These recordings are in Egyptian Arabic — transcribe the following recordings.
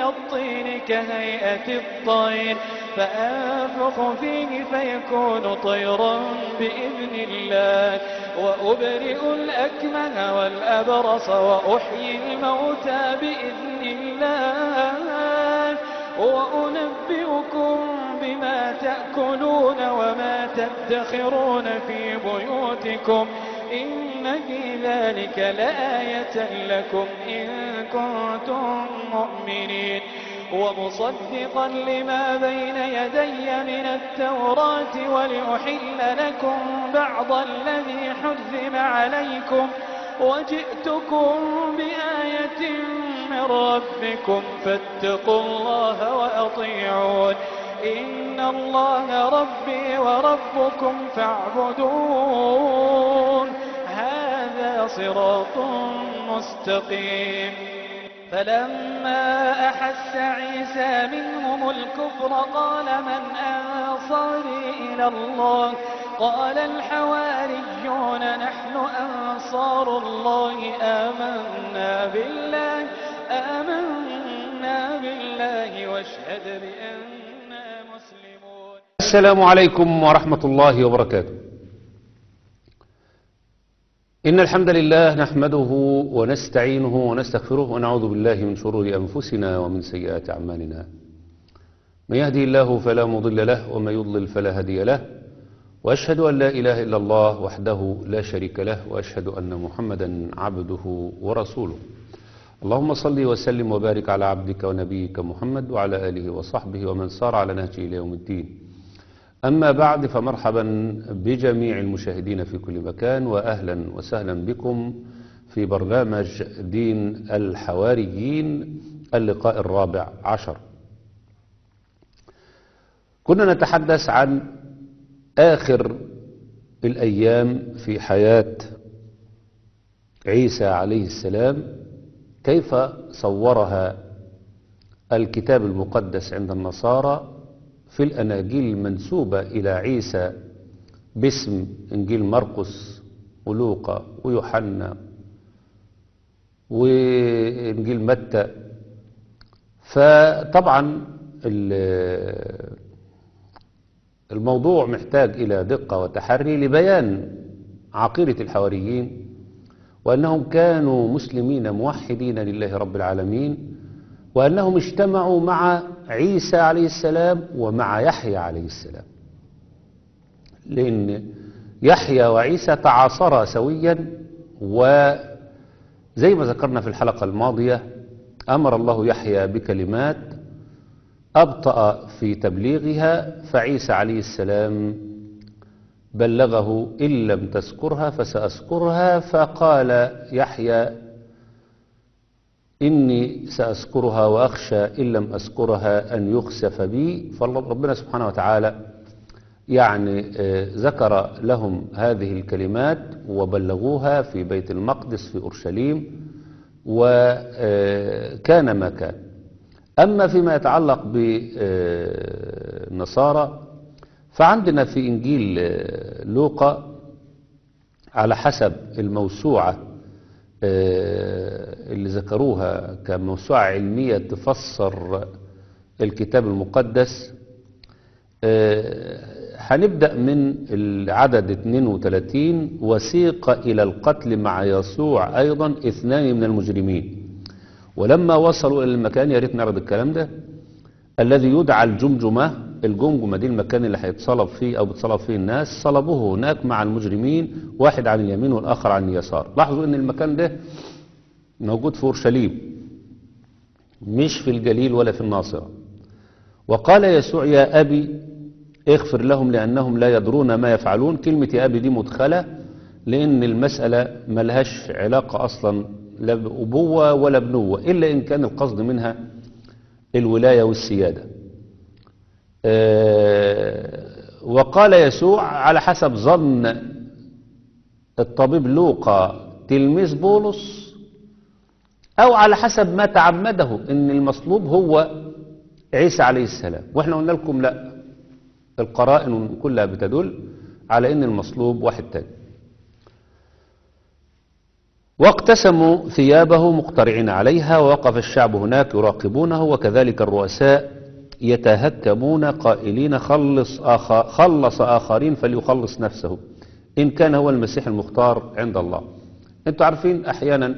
الطين كهيئة الطير فأنفخ فيه فيكون طيرا بإذن الله وأبرئ الأكمه والأبرص وأحيي الموتى بإذن الله وأنبئكم بما تأكلون وما تدخرون في بيوتكم إن في ذلك لآية لكم إن كنتم مؤمنين ومصدقا لما بين يدي من التوراة ولأحل لكم بعض الذي حرم عليكم وجئتكم بآية من ربكم فاتقوا الله وأطيعون إن الله ربي وربكم فاعبدون هذا صراط مستقيم فلما أحس عيسى منهم الكفر قال من أنصاري إلى الله قال الحواريون نحن أنصار الله آمنا بالله آمنا بالله واشهد بأننا مسلمون السلام عليكم ورحمة الله وبركاته إن الحمد لله نحمده ونستعينه ونستغفره ونعوذ بالله من شرور أنفسنا ومن سيئات أعمالنا من يهدي الله فلا مضل له ومن يضلل فلا هادي له وأشهد أن لا إله إلا الله وحده لا شريك له وأشهد أن محمدا عبده ورسوله اللهم صل وسلم وبارك على عبدك ونبيك محمد وعلى آله وصحبه ومن سار على نهجه إلى يوم الدين أما بعد فمرحبا بجميع المشاهدين في كل مكان وأهلا وسهلا بكم في برنامج دين الحواريين اللقاء الرابع عشر كنا نتحدث عن آخر الأيام في حياة عيسى عليه السلام كيف صورها الكتاب المقدس عند النصارى في الأناجيل المنسوبة إلى عيسى باسم إنجيل مرقس ولوقا ويوحنا وإنجيل متى فطبعا الموضوع محتاج إلى دقة وتحري لبيان عقيدة الحواريين وأنهم كانوا مسلمين موحدين لله رب العالمين وأنهم اجتمعوا مع عيسى عليه السلام ومع يحيى عليه السلام لأن يحيى وعيسى تعاصرا سويا وزي ما ذكرنا في الحلقة الماضية أمر الله يحيى بكلمات أبطأ في تبليغها فعيسى عليه السلام بلغه إن لم تذكرها فسأذكرها فقال يحيى إني سأذكرها وأخشى إن لم أذكرها أن يخسف بي فربنا سبحانه وتعالى يعني ذكر لهم هذه الكلمات وبلغوها في بيت المقدس في أورشليم وكان ما كان أما فيما يتعلق بالنصارى فعندنا في إنجيل لوقا على حسب الموسوعة اللي ذكروها كموسوعة علمية تفسر الكتاب المقدس هنبدأ من العدد 32 وسيق إلى القتل مع يسوع أيضا اثنان من المجرمين ولما وصلوا إلى المكان يا ريت نعرض الكلام ده الذي يدعى الجمجمة الجمجمة دي المكان اللي هيتصلب فيه أو بتصلب فيه الناس صلبوه هناك مع المجرمين واحد عن اليمين والآخر عن اليسار لاحظوا أن المكان ده موجود في أورشليم مش في الجليل ولا في الناصرة وقال يسوع يا أبي اغفر لهم لأنهم لا يدرون ما يفعلون كلمة يا أبي دي مدخلة لأن المسألة ملهاش علاقة أصلا لا بأبوة ولا بنوة إلا إن كان القصد منها الولاية والسيادة وقال يسوع على حسب ظن الطبيب لوقا تلميذ بولس أو على حسب ما تعمده إن المصلوب هو عيسى عليه السلام وإحنا قلنا لكم لا القرائن كلها بتدل على إن المصلوب واحد تاني واقتسموا ثيابه مقترعين عليها ووقف الشعب هناك يراقبونه وكذلك الرؤساء يتهكمون قائلين خلص, آخر خلص آخرين فليخلص نفسه إن كان هو المسيح المختار عند الله انتوا عارفين أحيانا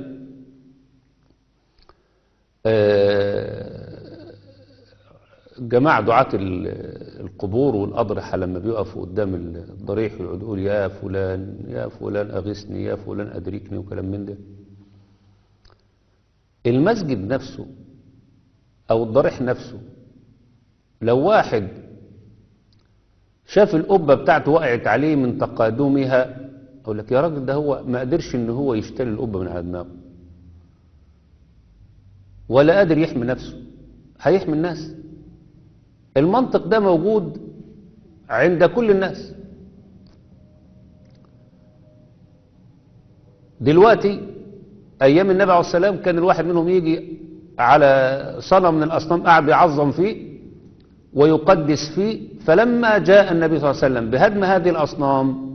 آه، جماعة دعاة ال- القبور والأضرحة لما بيقفوا قدام الضريح ويقعدوا يقول يا فلان يا فلان أغثني يا فلان أدركني وكلام من ده المسجد نفسه أو الضريح نفسه لو واحد شاف القبة بتاعته وقعت عليه من تقادمها أقول لك يا راجل ده هو ما قدرش إن هو يشتري القبة من على دماغه ولا قادر يحمي نفسه هيحمي الناس المنطق ده موجود عند كل الناس دلوقتي ايام النبي عليه السلام كان الواحد منهم يجي على صنم من الاصنام قاعد يعظم فيه ويقدس فيه فلما جاء النبي صلى الله عليه وسلم بهدم هذه الاصنام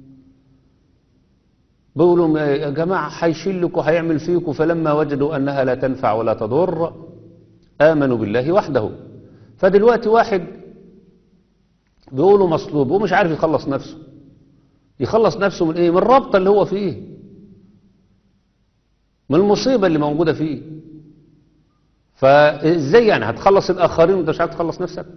بيقولوا يا جماعه هيشيل لكم هيعمل فيكم فلما وجدوا انها لا تنفع ولا تضر امنوا بالله وحده فدلوقتي واحد بيقولوا مصلوب ومش عارف يخلص نفسه يخلص نفسه من ايه من الرابطه اللي هو فيه من المصيبه اللي موجوده فيه فازاي يعني هتخلص الاخرين وانت مش عارف تخلص نفسك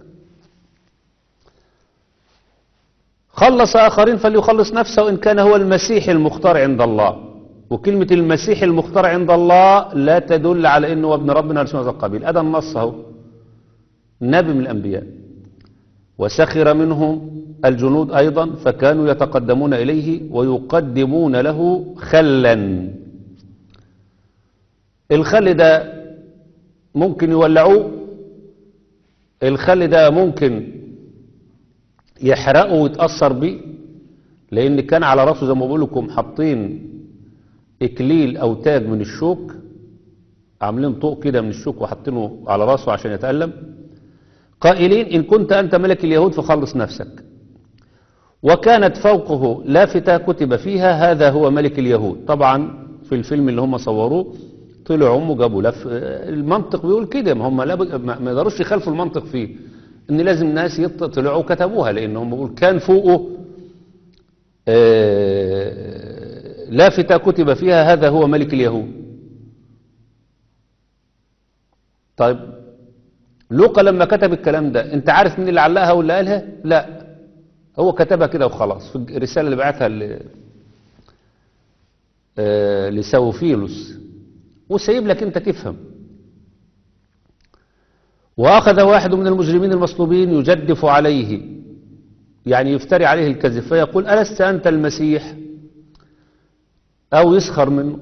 خلص اخرين فليخلص نفسه ان كان هو المسيح المختار عند الله وكلمة المسيح المختار عند الله لا تدل على انه هو ابن ربنا لسنة القبيل ادى النص اهو نبي من الانبياء وسخر منهم الجنود ايضا فكانوا يتقدمون اليه ويقدمون له خلا الخل ده ممكن يولعوه الخل ده ممكن يحرقه ويتأثر بيه لأن كان على راسه زي ما بقول لكم حاطين إكليل أو تاج من الشوك عاملين طوق كده من الشوك وحاطينه على راسه عشان يتألم قائلين إن كنت أنت ملك اليهود فخلص نفسك وكانت فوقه لافتة كتب فيها هذا هو ملك اليهود طبعا في الفيلم اللي هم صوروه طلعوا هم جابوا لف المنطق بيقول كده ما هم لا بق- ما ما يقدروش يخالفوا المنطق فيه ان لازم ناس يط- طلعوا كتبوها لان هم بيقول كان فوقه آه، لافتة كتب فيها هذا هو ملك اليهود طيب لوقا لما كتب الكلام ده انت عارف مين اللي علقها واللي قالها لا هو كتبها كده وخلاص في الرسالة اللي بعتها ل... آه، لسوفيلوس وسايب لك انت تفهم واخذ واحد من المجرمين المصلوبين يجدف عليه يعني يفتري عليه الكذب فيقول ألست أنت المسيح أو يسخر منه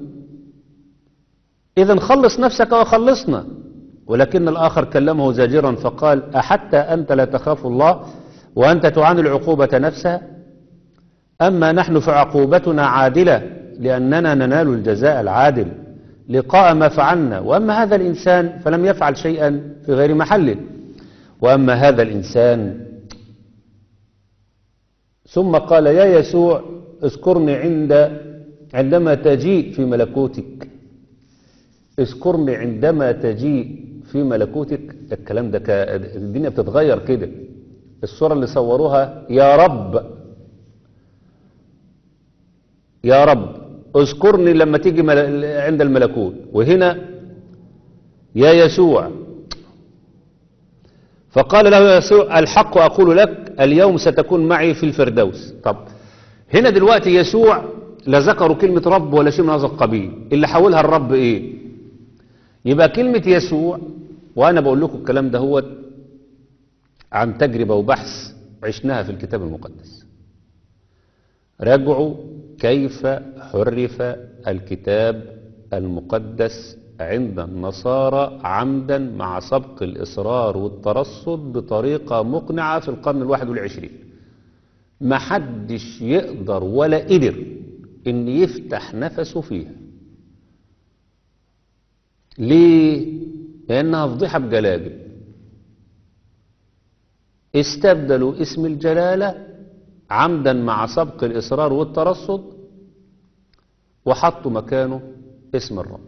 إذا خلص نفسك وخلصنا ولكن الآخر كلمه زاجرا فقال أحتى أنت لا تخاف الله وأنت تعاني العقوبة نفسها أما نحن فعقوبتنا عادلة لأننا ننال الجزاء العادل لقاء ما فعلنا وأما هذا الإنسان فلم يفعل شيئا في غير محله وأما هذا الإنسان ثم قال يا يسوع اذكرني عند عندما تجيء في ملكوتك اذكرني عندما تجيء في ملكوتك الكلام ده كا- الدنيا بتتغير كده الصورة اللي صوروها يا رب يا رب اذكرني لما تيجي مل- عند الملكوت وهنا يا يسوع فقال له يسوع الحق أقول لك اليوم ستكون معي في الفردوس طب هنا دلوقتي يسوع لا ذكروا كلمة رب ولا شيء من هذا القبيل اللي حولها الرب ايه يبقى كلمة يسوع وانا بقول لكم الكلام ده هو عن تجربة وبحث عشناها في الكتاب المقدس راجعوا كيف حرف الكتاب المقدس عند النصارى عمدا مع سبق الإصرار والترصد بطريقة مقنعة في القرن الواحد والعشرين ما حدش يقدر ولا قدر ان يفتح نفسه فيها ليه لانها فضيحة بجلاجل استبدلوا اسم الجلالة عمدا مع سبق الإصرار والترصد وحطوا مكانه اسم الرب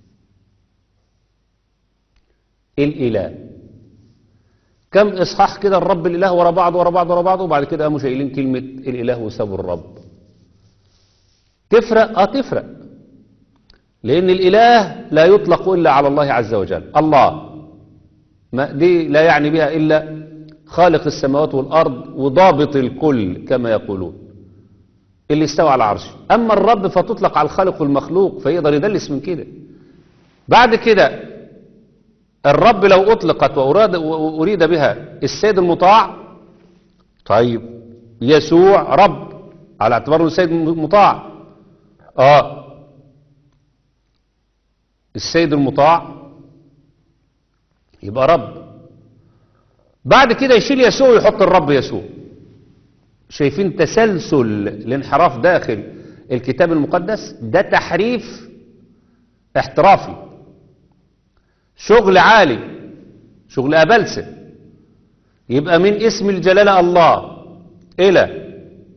الإله كم إصحاح كده الرب الإله ورا بعض ورا بعض ورا بعض وبعد كده قاموا شايلين كلمة الإله وسابوا الرب تفرق اه تفرق لأن الإله لا يطلق إلا على الله عز وجل الله ما دي لا يعني بها إلا خالق السماوات والأرض وضابط الكل كما يقولون اللي استوى على عرشه أما الرب فتطلق على الخالق والمخلوق فيقدر يدلس من كده بعد كده الرب لو أطلقت وأراد وأريد بها السيد المطاع طيب يسوع رب على اعتباره السيد المطاع آه السيد المطاع يبقى رب بعد كده يشيل يسوع ويحط الرب يسوع شايفين تسلسل الانحراف داخل الكتاب المقدس ده تحريف احترافي شغل عالي شغل أبلسة يبقى من اسم الجلالة الله إلى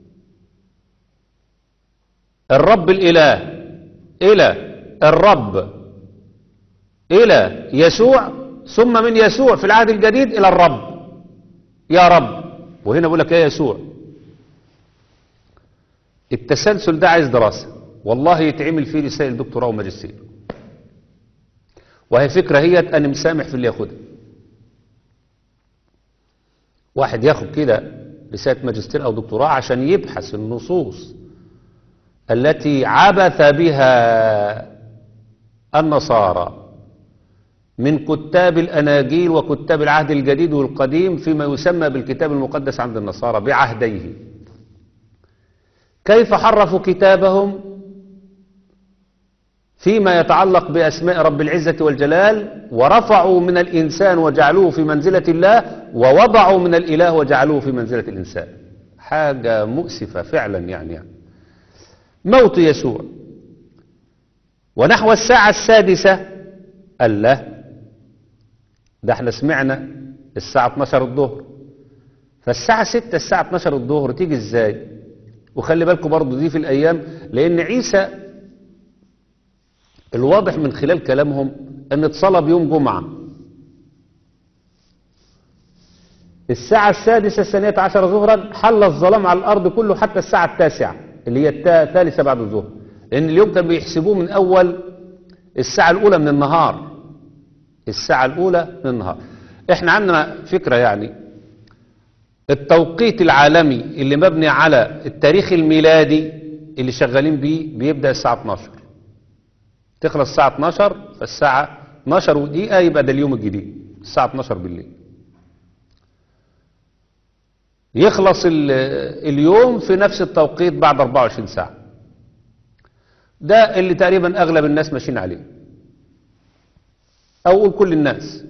الرب الإله إلى الرب إلى يسوع ثم من يسوع في العهد الجديد إلى الرب يا رب وهنا بقول لك يا يسوع التسلسل ده عايز دراسة والله يتعمل فيه رسائل دكتوراه وماجستير وهي فكرة هي أنا مسامح في اللي ياخدها واحد ياخد كده رسالة ماجستير أو دكتوراه عشان يبحث النصوص التي عبث بها النصارى من كتاب الأناجيل وكتاب العهد الجديد والقديم فيما يسمى بالكتاب المقدس عند النصارى بعهديه كيف حرفوا كتابهم فيما يتعلق بأسماء رب العزة والجلال ورفعوا من الإنسان وجعلوه في منزلة الله ووضعوا من الإله وجعلوه في منزلة الإنسان حاجة مؤسفة فعلا يعني, يعني موت يسوع ونحو الساعة السادسة قال له ده احنا سمعنا الساعة 12 الظهر فالساعة 6 الساعة 12 الظهر تيجي ازاي وخلي بالكم برضو دي في الأيام لأن عيسى الواضح من خلال كلامهم أن اتصلى بيوم جمعة الساعة السادسة الثانية عشر ظهرا حل الظلام على الأرض كله حتى الساعة التاسعة اللي هي الثالثة بعد الظهر لأن اليوم كانوا بيحسبوه من أول الساعة الأولى من النهار الساعة الأولى من النهار احنا عندنا فكرة يعني التوقيت العالمي اللي مبني على التاريخ الميلادي اللي شغالين بيه بيبدأ الساعة 12 تخلص الساعة 12 فالساعة 12 ودقيقة يبقى ده اليوم الجديد الساعة 12 بالليل يخلص اليوم في نفس التوقيت بعد 24 ساعة ده اللي تقريبا أغلب الناس ماشيين عليه أو أقول كل الناس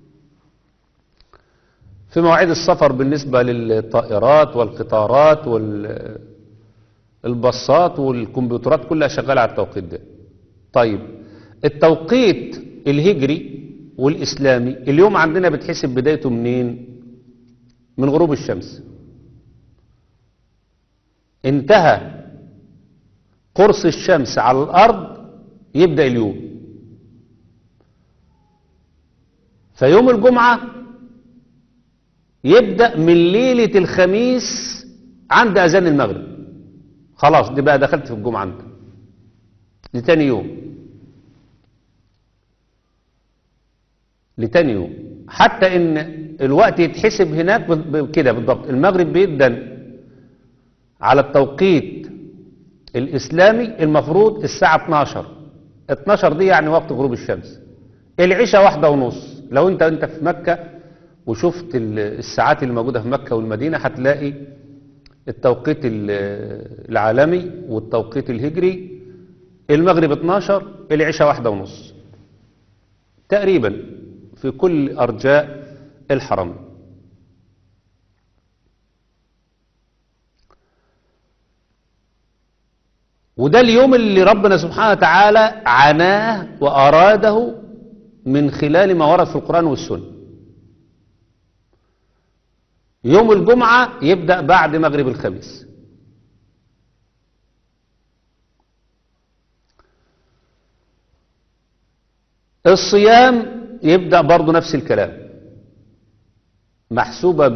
في مواعيد السفر بالنسبة للطائرات والقطارات والباصات والكمبيوترات كلها شغالة على التوقيت ده طيب التوقيت الهجري والإسلامي اليوم عندنا بتحسب بدايته منين من غروب الشمس انتهى قرص الشمس على الأرض يبدأ اليوم فيوم الجمعة يبدأ من ليلة الخميس عند أذان المغرب خلاص دي بقى دخلت في الجمعة انت لتاني يوم لتاني يوم حتى ان الوقت يتحسب هناك كده بالضبط المغرب بيدن على التوقيت الإسلامي المفروض الساعة 12 12 دي يعني وقت غروب الشمس العشاء واحدة ونص لو انت انت في مكة وشفت الساعات اللي موجودة في مكة والمدينة هتلاقي التوقيت العالمي والتوقيت الهجري المغرب 12 العشاء واحدة ونص تقريبا في كل أرجاء الحرم وده اليوم اللي ربنا سبحانه وتعالى عناه وأراده من خلال ما ورد في القرآن والسنة يوم الجمعة يبدأ بعد مغرب الخميس الصيام يبدأ برضو نفس الكلام محسوبة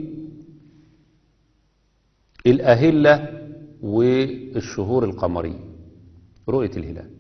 بالأهلة والشهور القمرية رؤية الهلال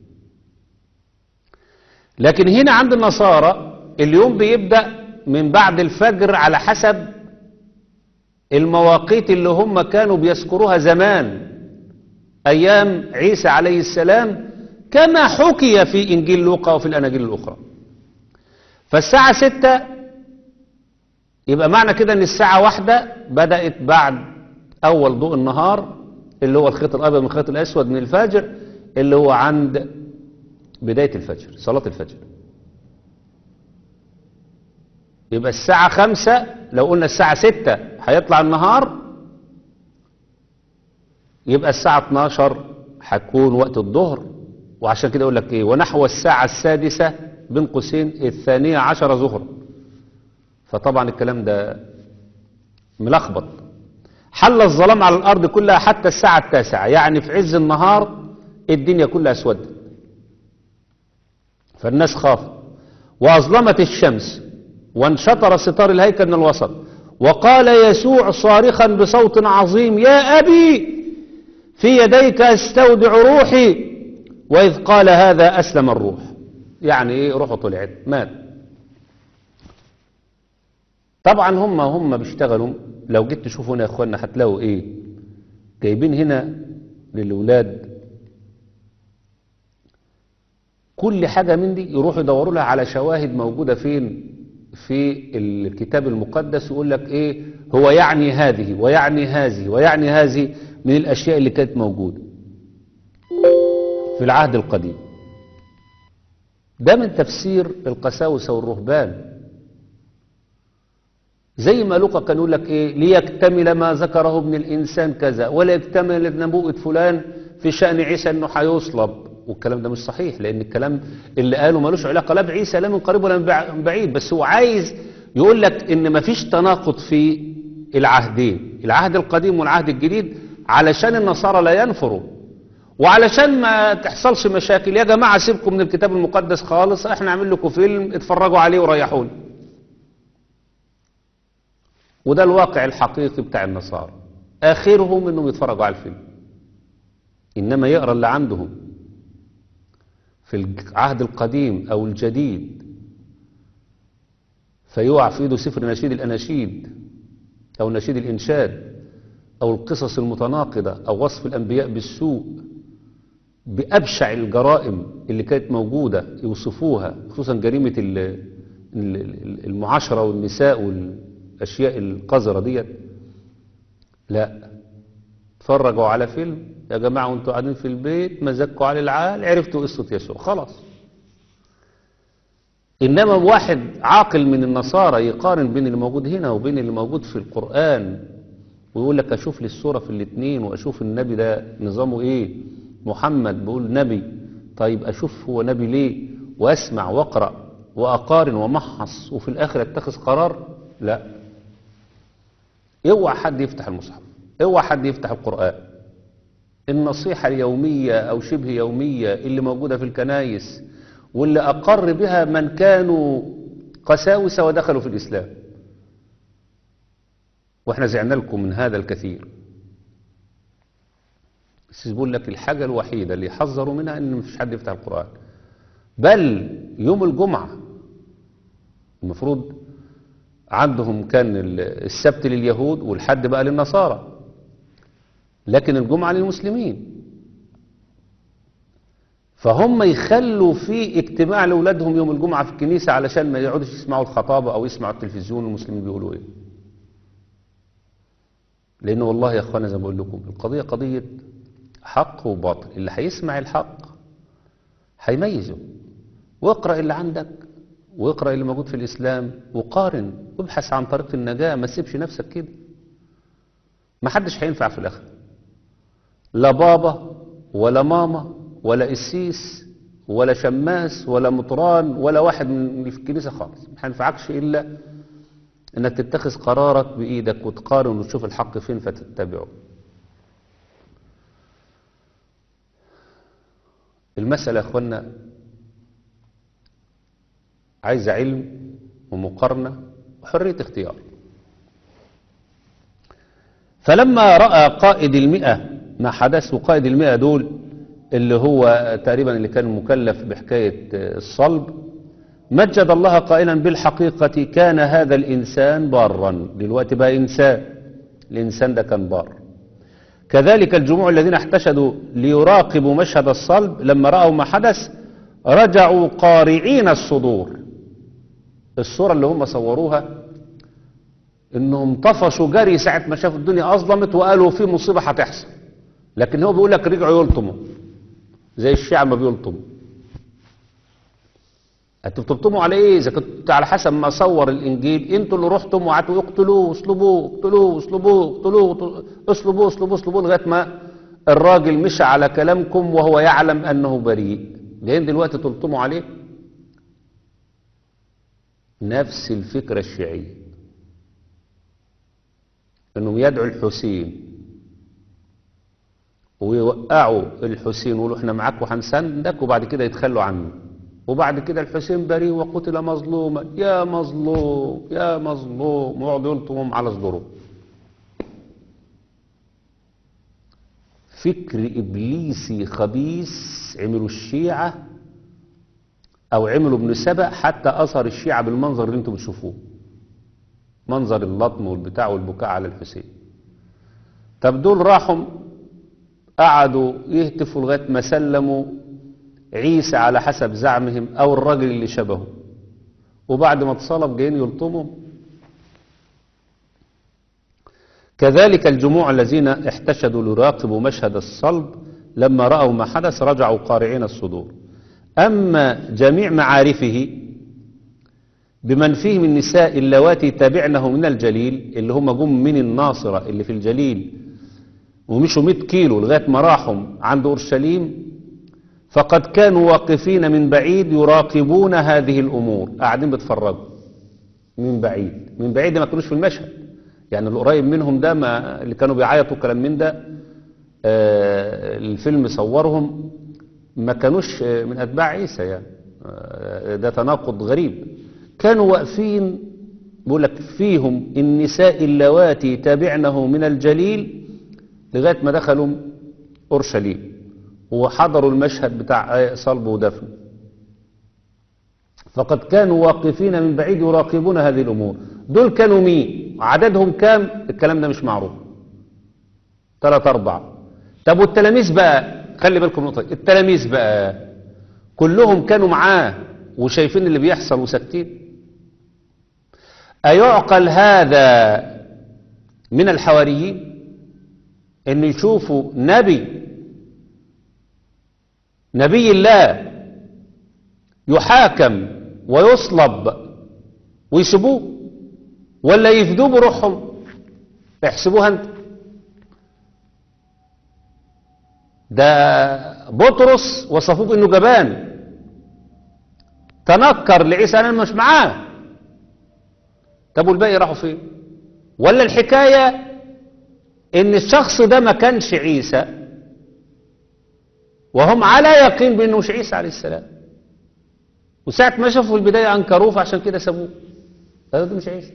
لكن هنا عند النصارى اليوم بيبدأ من بعد الفجر على حسب المواقيت اللي هم كانوا بيذكروها زمان أيام عيسى عليه السلام كما حكي في إنجيل لوقا وفي الأناجيل الأخرى فالساعة ستة يبقى معنى كده أن الساعة واحدة بدأت بعد أول ضوء النهار اللي هو الخيط الأبيض من الخيط الأسود من الفجر اللي هو عند بداية الفجر صلاة الفجر يبقى الساعة خمسة لو قلنا الساعة ستة هيطلع النهار يبقى الساعة 12 هتكون وقت الظهر وعشان كده يقول لك ايه ونحو الساعة السادسة بين قوسين الثانية عشر ظهرا فطبعا الكلام ده ملخبط حل الظلام على الأرض كلها حتى الساعة التاسعة يعني في عز النهار الدنيا كلها اسودت فالناس خافت وأظلمت الشمس وانشطر ستار الهيكل من الوسط وقال يسوع صارخا بصوت عظيم يا أبي في يديك استودع روحي وإذ قال هذا أسلم الروح يعني إيه روحه طلعت مات طبعا هم هم بيشتغلوا لو جيت تشوفوا هنا يا اخوانا هتلاقوا ايه جايبين هنا للولاد كل حاجة من دي يروحوا يدوروا لها على شواهد موجودة فين في الكتاب المقدس ويقول لك ايه هو يعني هذه ويعني هذه ويعني هذه من الاشياء اللي كانت موجودة في العهد القديم ده من تفسير القساوسة والرهبان زي ما لوقا كان يقول لك ايه ليكتمل ما ذكره ابن الانسان كذا ولا يكتمل نبوءة فلان في شأن عيسى انه هيصلب والكلام ده مش صحيح لان الكلام اللي قاله ملوش علاقة لا بعيسى لا من قريب ولا من بعيد بس هو عايز يقول لك ان مفيش تناقض في العهدين العهد القديم والعهد الجديد علشان النصارى لا ينفروا وعلشان ما تحصلش مشاكل يا جماعة سيبكم من الكتاب المقدس خالص احنا نعمل لكم فيلم اتفرجوا عليه وريحوني وده الواقع الحقيقي بتاع النصارى آخرهم انهم يتفرجوا على الفيلم إنما يقرأ اللي عندهم في العهد القديم أو الجديد فيوقع في ايده سفر نشيد الأناشيد أو نشيد الإنشاد أو القصص المتناقضة أو وصف الأنبياء بالسوء بأبشع الجرائم اللي كانت موجودة يوصفوها خصوصا جريمة المعاشرة والنساء والأشياء القذرة ديت لا اتفرجوا على فيلم يا جماعة وانتوا قاعدين في البيت مزكوا على العال عرفتوا قصة يسوع خلاص إنما واحد عاقل من النصارى يقارن بين اللي موجود هنا وبين اللي موجود في القرآن ويقول لك أشوف لي الصورة في الاثنين وأشوف النبي ده نظامه إيه محمد بيقول نبي طيب أشوف هو نبي ليه وأسمع وأقرأ وأقارن ومحص وفي الآخر أتخذ قرار لا اوعى حد يفتح المصحف اوعى حد يفتح القرآن النصيحة اليومية أو شبه يومية اللي موجودة في الكنايس واللي أقر بها من كانوا قساوسة ودخلوا في الإسلام واحنا زعنا لكم من هذا الكثير بس بقول لك الحاجة الوحيدة اللي يحذروا منها ان مفيش حد يفتح القرآن بل يوم الجمعة المفروض عندهم كان السبت لليهود والحد بقى للنصارى لكن الجمعة للمسلمين فهم يخلوا في اجتماع لأولادهم يوم الجمعة في الكنيسة علشان ما يقعدوش يسمعوا الخطابة أو يسمعوا التلفزيون المسلمين بيقولوا إيه لأنه والله يا أخوانا زي ما بقول لكم القضية قضية حق وباطل اللي هيسمع الحق هيميزه واقرأ اللي عندك واقرأ اللي موجود في الإسلام وقارن وابحث عن طريق النجاة ما تسيبش نفسك كده ما حدش هينفع في الآخر لا بابا ولا ماما ولا قسيس ولا شماس ولا مطران ولا واحد من اللي في الكنيسة خالص ما هينفعكش إلا انك تتخذ قرارك بإيدك وتقارن وتشوف الحق فين فتتبعه المسألة يا أخوانا عايزة علم ومقارنة وحرية اختيار فلما رأى قائد المئة ما حدث وقائد المئة دول اللي هو تقريبا اللي كان مكلف بحكاية الصلب مجد الله قائلا بالحقيقة كان هذا الإنسان بارا دلوقتي بقى إنسان الإنسان ده كان بار كذلك الجموع الذين احتشدوا ليراقبوا مشهد الصلب لما رأوا ما حدث رجعوا قارعين الصدور الصورة اللي هم صوروها انهم طفشوا جري ساعة ما شافوا الدنيا اظلمت وقالوا في مصيبة هتحصل لكن هو بيقول لك رجعوا يلطموا زي الشيعة ما بيلطموا انتوا بتلطموا على ايه اذا كنت على حسب ما صور الانجيل انتوا اللي رحتم وقعدتوا اقتلوه اصلبوه اقتلوه اصلبوه اقتلوه اصلبوه اصلبوه اصلبوه لغايه ما الراجل مشى على كلامكم وهو يعلم انه بريء جايين دلوقتي تلطموا عليه نفس الفكرة الشيعية انهم يدعوا الحسين ويوقعوا الحسين ويقولوا احنا معاك وهنساندك وبعد كده يتخلوا عنه وبعد كده الحسين بريء وقتل مظلوما يا مظلوم يا مظلوم ويقعدوا يلطمهم على صدورهم فكر إبليسي خبيث عملوا الشيعة أو عملوا ابن سبأ حتى أثر الشيعة بالمنظر اللي انتم بتشوفوه منظر اللطم والبتاع والبكاء على الحسين طب دول راحوا قعدوا يهتفوا لغاية ما سلموا عيسى على حسب زعمهم أو الراجل اللي شبهه وبعد ما اتصلب جايين يلطموا كذلك الجموع الذين احتشدوا ليراقبوا مشهد الصلب لما رأوا ما حدث رجعوا قارعين الصدور أما جميع معارفه بمن فيهم النساء اللواتي تابعنه من الجليل اللي هم جم من الناصرة اللي في الجليل ومشوا 100 كيلو لغاية ما راحوا عند أورشليم فقد كانوا واقفين من بعيد يراقبون هذه الأمور قاعدين بيتفرجوا من بعيد من بعيد ما كانوش في المشهد يعني القريب منهم ده ما اللي كانوا بيعيطوا كلام من ده آه الفيلم صورهم ما كانوش من أتباع عيسى يعني آه ده تناقض غريب كانوا واقفين بيقول لك فيهم النساء اللواتي تابعنه من الجليل لغاية ما دخلوا أورشليم وحضروا المشهد بتاع صلب ودفن فقد كانوا واقفين من بعيد يراقبون هذه الأمور دول كانوا مين عددهم كام الكلام ده مش معروف ثلاثة أربعة طب والتلاميذ بقى خلي بالكم نقطة التلاميذ بقى كلهم كانوا معاه وشايفين اللي بيحصل وساكتين أيعقل هذا من الحواريين ان يشوفوا نبي نبي الله يحاكم ويصلب ويسيبوه ولا يفدوه بروحهم احسبوها انت ده بطرس وصفوه بانه جبان تنكر لعيسى انا مش معاه طب والباقي راحوا فين ولا الحكايه ان الشخص ده ما كانش عيسى وهم على يقين بانه مش عيسى عليه السلام وساعة ما شافوا في البداية انكروه فعشان كده سابوه هذا ده مش عيسى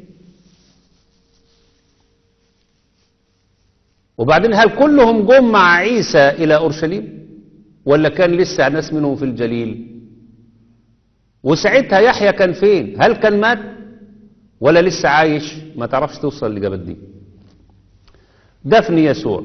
وبعدين هل كلهم جم مع عيسى الى اورشليم ولا كان لسه ناس منهم في الجليل وساعتها يحيى كان فين هل كان مات ولا لسه عايش ما تعرفش توصل للإجابات دي دفن يسوع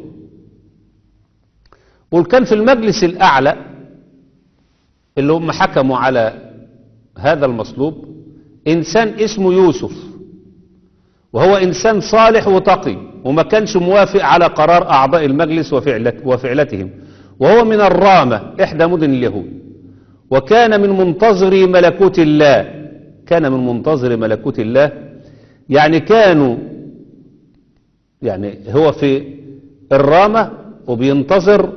وكان في المجلس الأعلى اللي هم حكموا على هذا المصلوب إنسان اسمه يوسف وهو إنسان صالح وتقي وما كانش موافق على قرار أعضاء المجلس وفعلت وفعلتهم وهو من الرامة إحدى مدن اليهود وكان من منتظري ملكوت الله كان من منتظر ملكوت الله يعني كانوا يعني هو في الرامة وبينتظر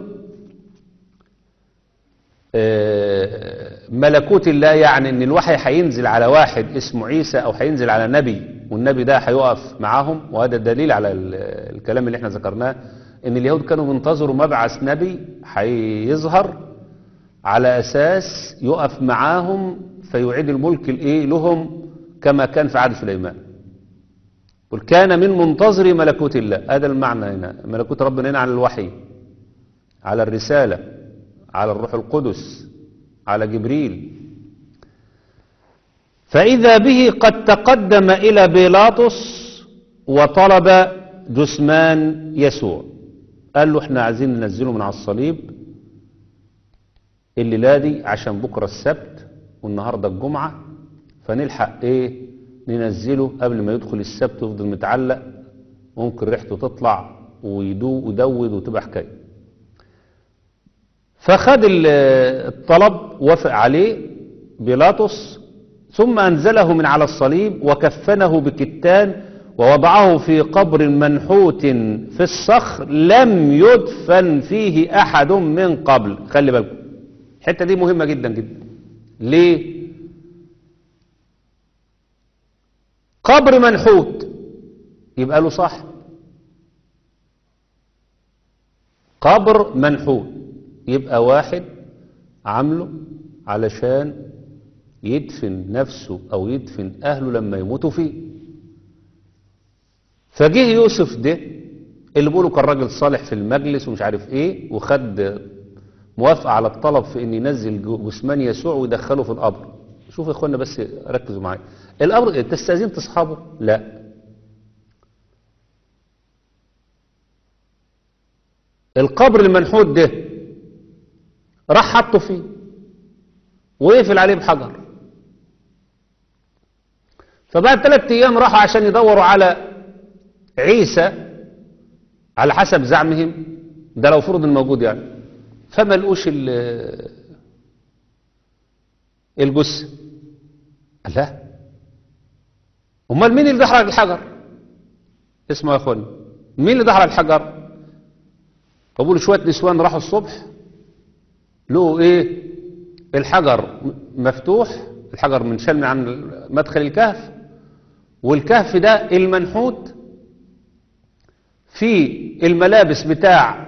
ملكوت الله يعني ان الوحي هينزل على واحد اسمه عيسى او هينزل على نبي والنبي ده هيقف معاهم وهذا الدليل على الكلام اللي احنا ذكرناه ان اليهود كانوا منتظروا مبعث نبي هيظهر على أساس يقف معاهم فيعيد الملك الإيه لهم كما كان في عهد سليمان قل كان من منتظر ملكوت الله هذا المعنى هنا ملكوت ربنا هنا على الوحي على الرسالة على الروح القدس على جبريل فإذا به قد تقدم إلى بيلاطس وطلب جثمان يسوع قال له احنا عايزين ننزله من على الصليب الليلة دي عشان بكرة السبت والنهاردة الجمعة فنلحق ايه ننزله قبل ما يدخل السبت ويفضل متعلق ممكن ريحته تطلع ويدو ودود وتبقى حكايه فخد ال- الطلب وافق عليه بيلاطس ثم أنزله من على الصليب وكفنه بكتان ووضعه في قبر منحوت في الصخر لم يدفن فيه أحد من قبل خلي بالكم الحتة دي مهمة جدا جدا ليه قبر منحوت يبقى له صح قبر منحوت يبقى واحد عامله علشان يدفن نفسه او يدفن اهله لما يموتوا فيه فجه يوسف ده اللي بيقولوا كان راجل صالح في المجلس ومش عارف ايه وخد موافقة على الطلب في ان ينزل جثمان يسوع ويدخله في القبر شوفوا يا اخوانا بس ركزوا معايا القبر تستأذنت اصحابه لا القبر المنحوت ده راح حطه فيه وقفل عليه بحجر فبعد ثلاثة ايام راحوا عشان يدوروا على عيسى على حسب زعمهم ده لو فرض الموجود يعني فما لقوش ال- الجثة قال لا امال مين اللي دحرج الحجر اسمعوا يا اخواني مين اللي دحرج الحجر بقول شويه نسوان راحوا الصبح لقوا ايه الحجر م- مفتوح الحجر منشال من عن مدخل الكهف والكهف ده المنحوت في الملابس بتاع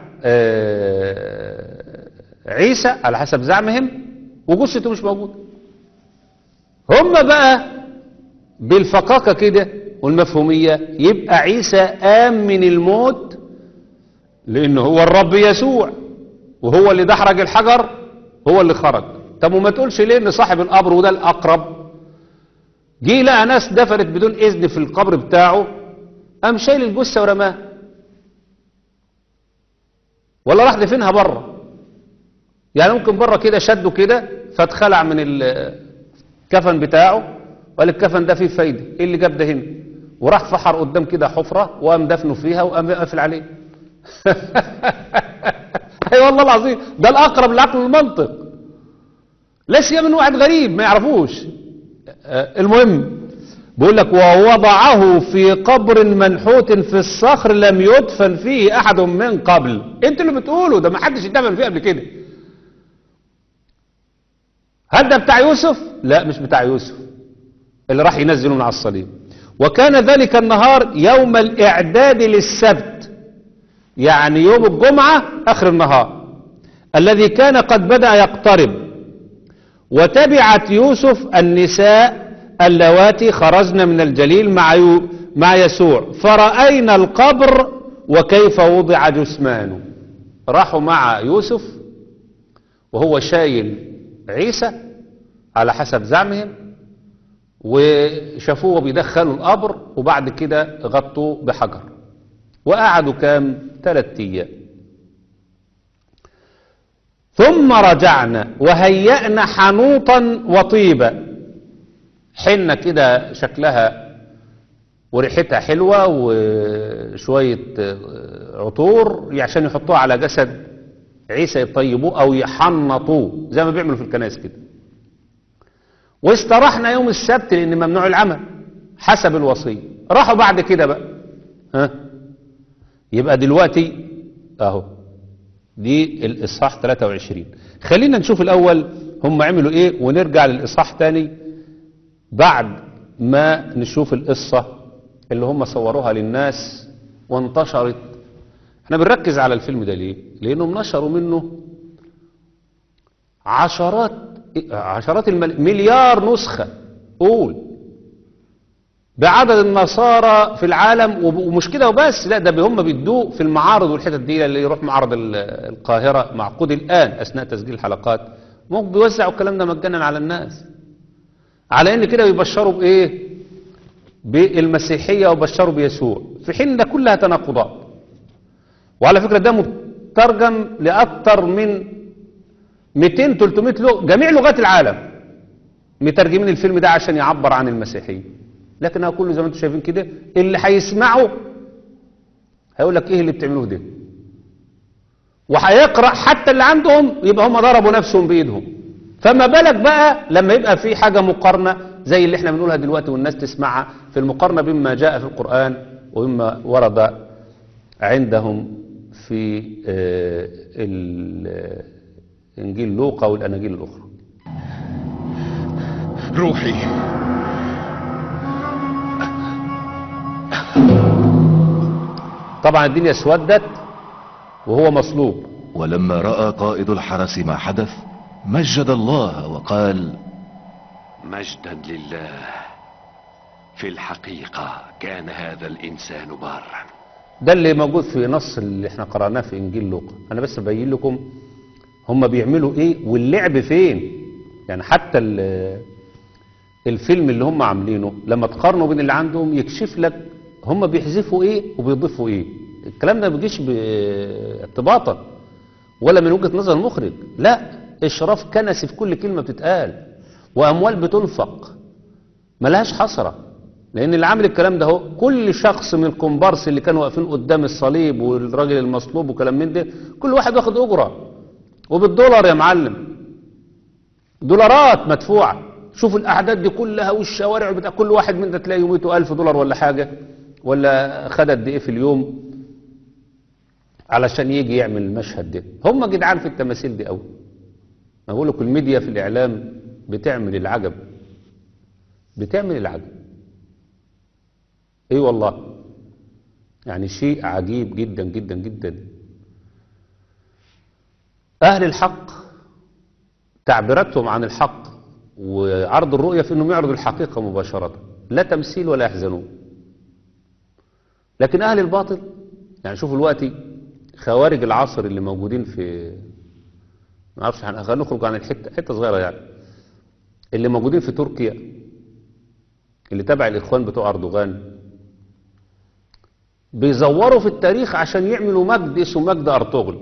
آه، عيسى على حسب زعمهم وجثته مش موجوده هم بقى بالفقاقة كده والمفهومية يبقى عيسى قام من الموت لأنه هو الرب يسوع وهو اللي دحرج الحجر هو اللي خرج طب وما تقولش ليه ان صاحب القبر وده الأقرب جه لقى ناس دفنت بدون إذن في القبر بتاعه قام شايل الجثة ورماها ولا راح دفنها بره يعني ممكن بره كده شده كده فاتخلع من الكفن بتاعه وقال الكفن ده فيه فايدة ايه اللي جاب ده هنا وراح فحر قدام كده حفرة وقام دفنه فيها وقام قافل عليه اي والله العظيم ده الاقرب للعقل والمنطق لا سيما من واحد غريب ما يعرفوش آه، المهم بيقول لك ووضعه في قبر منحوت في الصخر لم يدفن فيه احد من قبل انت اللي بتقوله ده ما حدش اتدفن فيه قبل كده هل ده بتاع يوسف لا مش بتاع يوسف اللي راح ينزله من على الصليب وكان ذلك النهار يوم الاعداد للسبت يعني يوم الجمعة اخر النهار الذي كان قد بدأ يقترب وتبعت يوسف النساء اللواتي خرجن من الجليل مع يو مع يسوع فرأينا القبر وكيف وضع جثمانه راحوا مع يوسف وهو شايل عيسى على حسب زعمهم وشافوه بيدخلوا القبر وبعد كده غطوه بحجر وقعدوا كام ثلاث ايام ثم رجعنا وهيأنا حنوطا وطيبا حنة كده شكلها وريحتها حلوة وشوية عطور عشان يحطوها على جسد عيسى يطيبوه او يحنطوه زي ما بيعملوا في الكنائس كده واستراحنا يوم السبت لان ممنوع العمل حسب الوصية راحوا بعد كده بقى ها يبقى دلوقتي اهو دي الاصحاح 23 خلينا نشوف الاول هم عملوا ايه ونرجع للاصحاح تاني بعد ما نشوف القصة اللي هم صوروها للناس وانتشرت احنا بنركز على الفيلم ده ليه لانهم نشروا منه عشرات عشرات المل... مليار نسخة قول بعدد النصارى في العالم وب- ومش كده وبس لا ده هم بيدوه في المعارض والحتت دي اللي يروح معرض ال- القاهرة معقود الآن أثناء تسجيل الحلقات ممكن بيوزعوا الكلام ده مجانا على الناس على ان كده بيبشروا بايه بالمسيحية وبشروا بيسوع في حين ده كلها تناقضات وعلى فكرة ده مترجم لأكثر من 200 300 لغة جميع لغات العالم مترجمين الفيلم ده عشان يعبر عن المسيحية لكنها كله زي ما انتم شايفين كده اللي هيسمعه هيقول لك ايه اللي بتعملوه ده وهيقرأ حتى اللي عندهم يبقى هم ضربوا نفسهم بإيدهم فما بالك بقى لما يبقى في حاجة مقارنة زي اللي احنا بنقولها دلوقتي والناس تسمعها في المقارنة بما جاء في القرآن ومما ورد عندهم في آه، ال- إنجيل لوقا والأناجيل الأخرى روحي طبعا الدنيا اسودت وهو مصلوب ولما رأى قائد الحرس ما حدث مجد الله وقال مجدا لله في الحقيقة كان هذا الإنسان بارا ده اللي موجود في نص اللي احنا قرأناه في إنجيل لوقا أنا بس ببين لكم هم بيعملوا إيه واللعب فين يعني حتى ال- الفيلم اللي هم عاملينه لما تقارنوا بين اللي عندهم يكشف لك هم بيحذفوا إيه وبيضيفوا إيه الكلام ده ما بيجيش ارتباطا ولا من وجهة نظر المخرج لا إشراف كنسي في كل كلمة بتتقال وأموال بتنفق ملهاش حسرة لأن اللي عامل الكلام ده هو كل شخص من الكومبارس اللي كانوا واقفين قدام الصليب والراجل المصلوب وكلام من ده كل واحد واخد أجرة وبالدولار يا معلم دولارات مدفوعة شوف الأعداد دي كلها والشوارع بتاع كل واحد من ده تلاقي يوميته ألف دولار ولا حاجة ولا خد قد إيه في اليوم علشان يجي يعمل المشهد ده هم جدعان في التماثيل دي قوي ما بقول لكم الميديا في الإعلام بتعمل العجب بتعمل العجب اي والله يعني شيء عجيب جدا جدا جدا اهل الحق تعبيراتهم عن الحق وعرض الرؤية في انهم يعرضوا الحقيقة مباشرة لا تمثيل ولا يحزنون لكن اهل الباطل يعني شوفوا الوقت خوارج العصر اللي موجودين في ما اعرفش احنا خلينا نخرج عن الحته حته صغيره يعني اللي موجودين في تركيا اللي تبع الاخوان بتوع اردوغان بيزوروا في التاريخ عشان يعملوا مجد اسمه مجد ارطغرل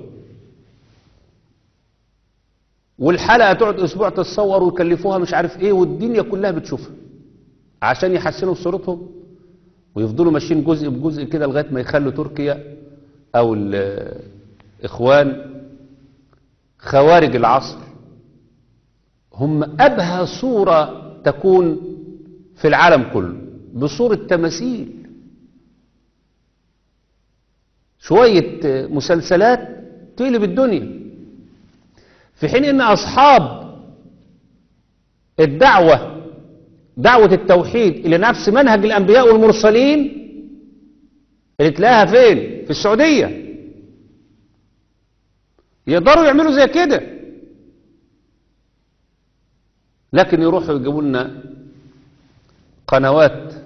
والحلقه تقعد اسبوع تتصور ويكلفوها مش عارف ايه والدنيا كلها بتشوفها عشان يحسنوا صورتهم ويفضلوا ماشيين جزء بجزء كده لغايه ما يخلوا تركيا او الاخوان خوارج العصر هم ابهى صوره تكون في العالم كله بصوره تماثيل شويه مسلسلات تقلب الدنيا في حين ان اصحاب الدعوه دعوه التوحيد الى نفس منهج الانبياء والمرسلين اللي تلاقيها فين في السعوديه يقدروا يعملوا زي كده لكن يروحوا يجيبوا لنا قنوات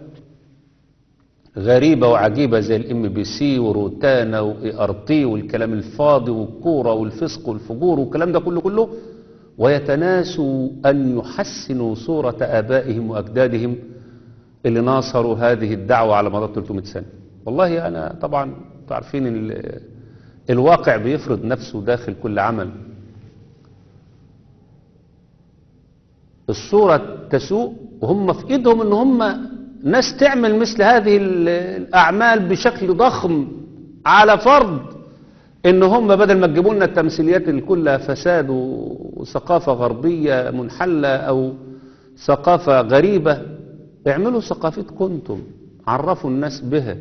غريبة وعجيبة زي الام بي سي وروتانا واي ار تي والكلام الفاضي والكورة والفسق والفجور والكلام ده كله كله ويتناسوا ان يحسنوا صورة ابائهم واجدادهم اللي ناصروا هذه الدعوة على مدار 300 سنة والله انا طبعا تعرفين ال- الواقع بيفرض نفسه داخل كل عمل الصورة تسوء وهم في ايدهم ان هم ناس تعمل مثل هذه ال- الاعمال بشكل ضخم على فرض ان هم بدل ما تجيبوا لنا التمثيليات اللي كلها فساد وثقافة غربية منحلة او ثقافة غريبة اعملوا ثقافتكم انتم عرفوا الناس بها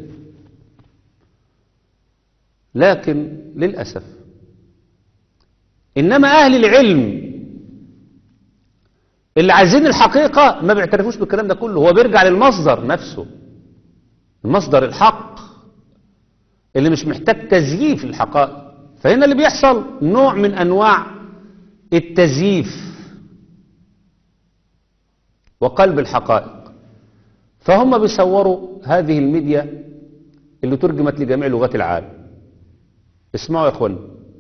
لكن للأسف إنما أهل العلم اللي عايزين الحقيقة ما بيعترفوش بالكلام ده كله هو بيرجع للمصدر نفسه المصدر الحق اللي مش محتاج تزييف الحقائق فهنا اللي بيحصل نوع من أنواع التزييف وقلب الحقائق فهم بيصوروا هذه الميديا اللي ترجمت لجميع لغات العالم اسمعوا يا اخوانا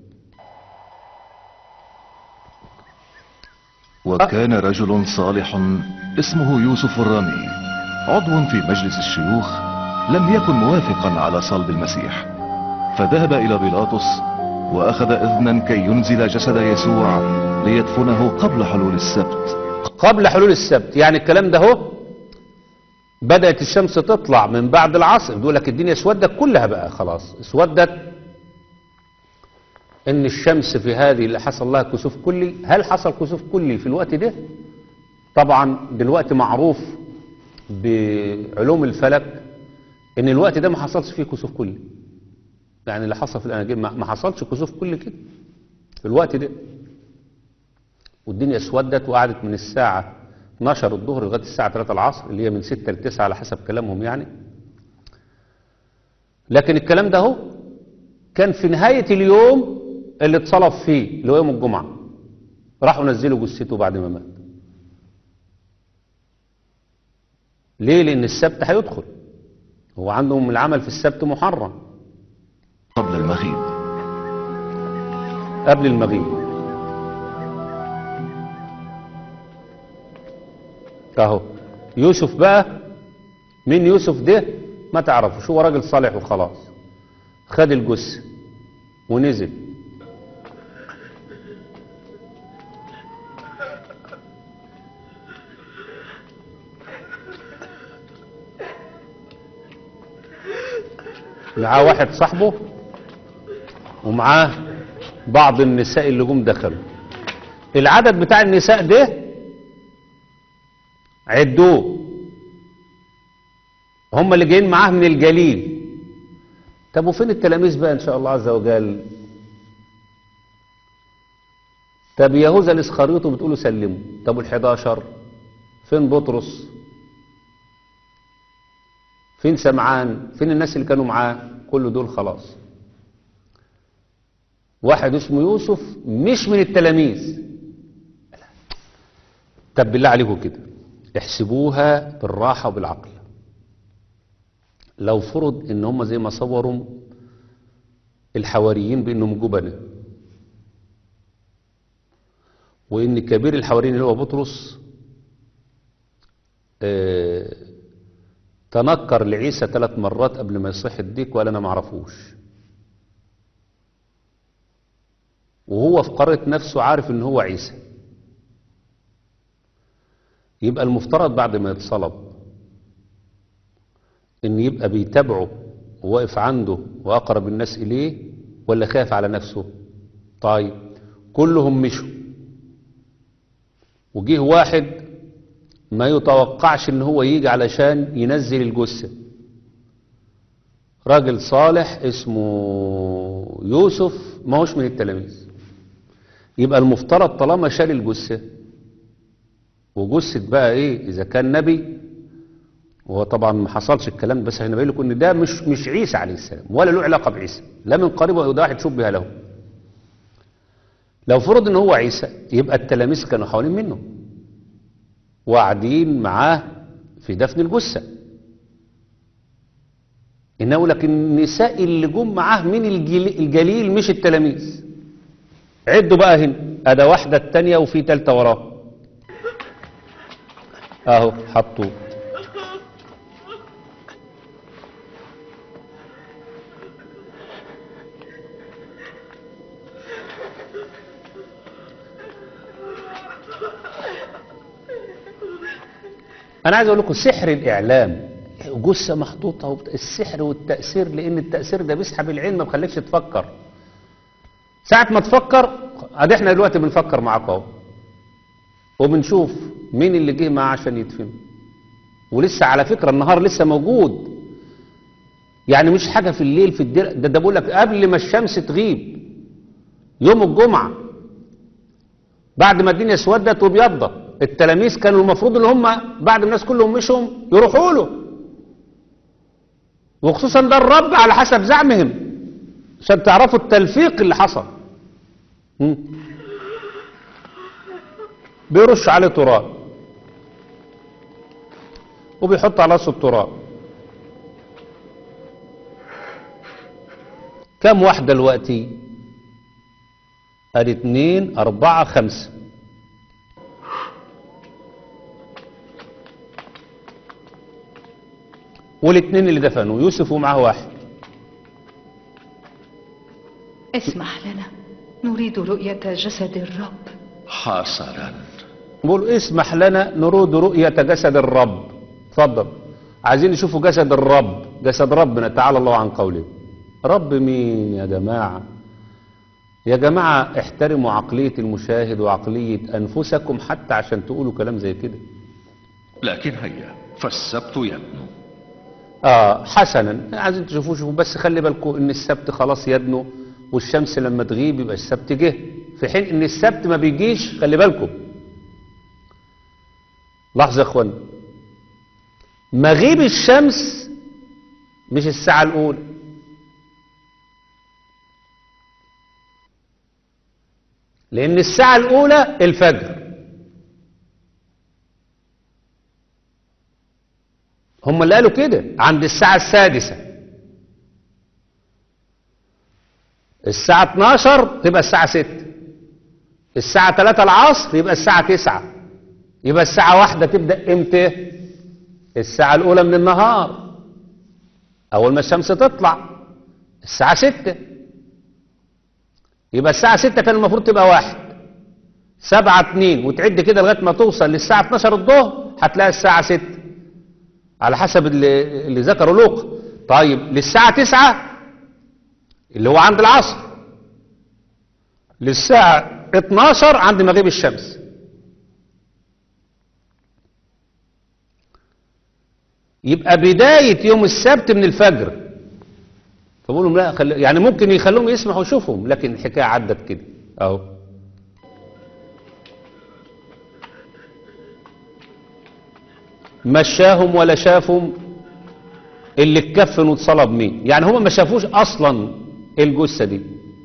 وكان رجل صالح اسمه يوسف الرامي عضو في مجلس الشيوخ لم يكن موافقا على صلب المسيح فذهب إلى بيلاطس وأخذ إذنا كي ينزل جسد يسوع ليدفنه قبل حلول السبت قبل حلول السبت يعني الكلام ده هو بدأت الشمس تطلع من بعد العصر بيقول لك الدنيا اسودت كلها بقى خلاص اسودت ان الشمس في هذه اللي حصل لها كسوف كلي هل حصل كسوف كلي في الوقت ده طبعا دلوقتي معروف بعلوم الفلك ان الوقت ده ما حصلش فيه كسوف كلي يعني اللي حصل في الاناجيل ما ما حصلش كسوف كلي كده في الوقت ده والدنيا اسودت وقعدت من الساعة 12 الظهر لغاية الساعة 3 العصر اللي هي من 6 ل 9 على حسب كلامهم يعني لكن الكلام ده هو كان في نهاية اليوم اللي اتصلب فيه اللي هو يوم الجمعة راحوا نزلوا جثته بعد ما مات ليه لأن السبت هيدخل هو عندهم العمل في السبت محرم قبل المغيب قبل المغيب اهو يوسف بقى مين يوسف ده ما تعرفوش هو راجل صالح وخلاص خد الجثة ونزل معاه واحد صاحبه ومعاه بعض النساء اللي جم دخلوا العدد بتاع النساء ده عدوه هم اللي جايين معاه من الجليل طب وفين التلاميذ بقى ان شاء الله عز وجل طب يهوذا الاسخريوط بتقولوا سلموا طب ال11 فين بطرس فين سمعان فين الناس اللي كانوا معاه كل دول خلاص واحد اسمه يوسف مش من التلاميذ طب بالله عليكم كده احسبوها بالراحة وبالعقل لو فرض ان هم زي ما صوروا الحواريين بانهم جبنة وان كبير الحواريين اللي هو بطرس اه تنكر لعيسى ثلاث مرات قبل ما يصح الديك وقال انا معرفوش وهو في قارة نفسه عارف ان هو عيسى يبقى المفترض بعد ما يتصلب ان يبقى بيتابعه وواقف عنده واقرب الناس اليه ولا خاف على نفسه طيب كلهم مشوا وجيه واحد ما يتوقعش ان هو يجي علشان ينزل الجثة راجل صالح اسمه يوسف ما هوش من التلاميذ يبقى المفترض طالما شال الجثة وجثة بقى ايه اذا كان نبي وهو طبعا ما حصلش الكلام بس احنا بقول لكم ان ده مش مش عيسى عليه السلام ولا له علاقه بعيسى لا من قريب ولا ده واحد شبه له لو فرض ان هو عيسى يبقى التلاميذ كانوا حوالين منه وقاعدين معاه في دفن الجثه انه لكن النساء اللي جم معاه من الجليل, الجليل مش التلاميذ عدوا بقى هنا ادي واحده التانيه وفي تالته وراه اهو حطوه انا عايز اقول لكم سحر الاعلام جثه محطوطه وبت... السحر والتاثير لان التاثير ده بيسحب العين ما بيخليكش تفكر ساعه ما تفكر ادي احنا دلوقتي بنفكر معاكم اهو وبنشوف مين اللي جه معاه عشان يدفن ولسه على فكره النهار لسه موجود يعني مش حاجه في الليل في الدير ده ده بقول لك قبل ما الشمس تغيب يوم الجمعه بعد ما الدنيا اسودت وبيضت التلاميذ كانوا المفروض ان هم بعد ما الناس كلهم مشوا يروحوا له وخصوصا ده الرب على حسب زعمهم عشان تعرفوا التلفيق اللي حصل مم. بيرش عليه تراب وبيحط على راسه التراب كم واحدة دلوقتي ادي اتنين اربعة خمسة والاتنين اللي دفنوا يوسف ومعاه واحد اسمح لنا نريد رؤية جسد الرب حسنا بقول اسمح لنا نريد رؤية جسد الرب اتفضل عايزين نشوفوا جسد الرب جسد ربنا تعالى الله عن قوله رب مين يا جماعة يا جماعة احترموا عقلية المشاهد وعقلية أنفسكم حتى عشان تقولوا كلام زي كده لكن هيا فالسبت يدنو اه حسنا عايزين تشوفوا شوفوا بس خلي بالكم ان السبت خلاص يدنو والشمس لما تغيب يبقى السبت جه في حين ان السبت ما بيجيش خلي بالكم لحظة يا اخوان مغيب الشمس مش الساعة الأولى لأن الساعة الأولى الفجر هم اللي قالوا كده عند الساعة السادسة الساعة 12 تبقى الساعة 6 الساعة 3 العصر يبقى الساعة 9 يبقى الساعة واحدة تبدأ امتى الساعة الأولى من النهار أول ما الشمس تطلع الساعة 6 يبقى الساعة 6 كان المفروض تبقى واحد سبعة اتنين وتعد كده لغاية ما توصل للساعة 12 الظهر هتلاقي الساعة 6 على حسب اللي, اللي ذكره لوقا طيب للساعة 9 اللي هو عند العصر للساعة 12 عند مغيب الشمس يبقى بداية يوم السبت من الفجر فبقول لهم لا خل... يعني ممكن يخلوهم يسمحوا يشوفهم لكن الحكاية عدت كده اهو مشاهم ولا شافهم اللي اتكفن واتصلب مين يعني هم ما شافوش اصلا الجثة دي